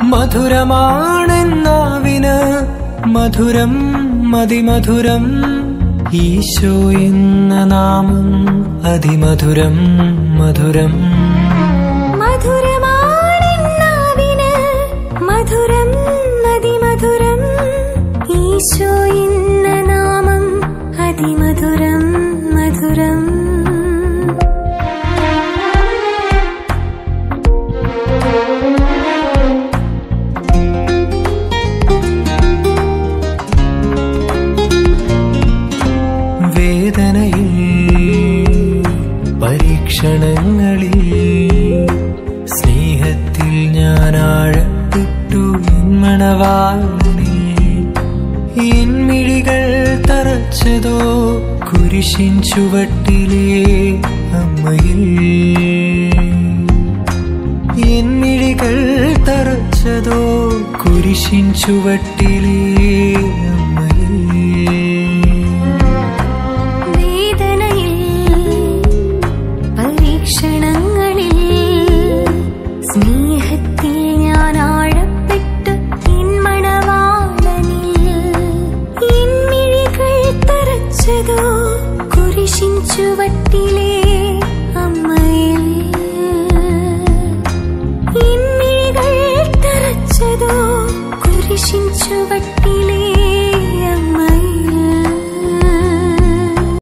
മധുരമാണെന്നാവിന് മധുരം മതിമധുരം ഈശോ എന്ന നാമം അതിമധുരം മധുരം മധുരമാണെന്നാവിന് മധുരം അതിമധുരം ഈശോ എന്ന നാമം അതിമധുരം മധുരം വേദനയിൽ പരീക്ഷണങ്ങളിൽ സ്നേഹത്തിൽ ഞാൻ ആഴപ്പെട്ടു മണവാളനെ എൻ മിഴികൾ തറച്ചതോ കുരിശിൻ ചുവട്ടിലെ അമ്മയിൽ എൻ മിഴികൾ തറച്ചതോ കുരിശിൻ ചുവട്ടിലെ അമ്മയിൽ വേദനയിൽ പരീക്ഷണങ്ങളിൽ സ്നേഹത്തിൽ ഞാൻ ആഴപ്പെട്ടു എൻ മണവാളനിൽ എൻ മിഴികൾ തറച്ചതോ കുരിശിൻ ചുവട്ടിലെ അമ്മയിൽ എൻ മിഴികൾ തറച്ചതോ കുരിശിൻ ചുവട്ടിലെ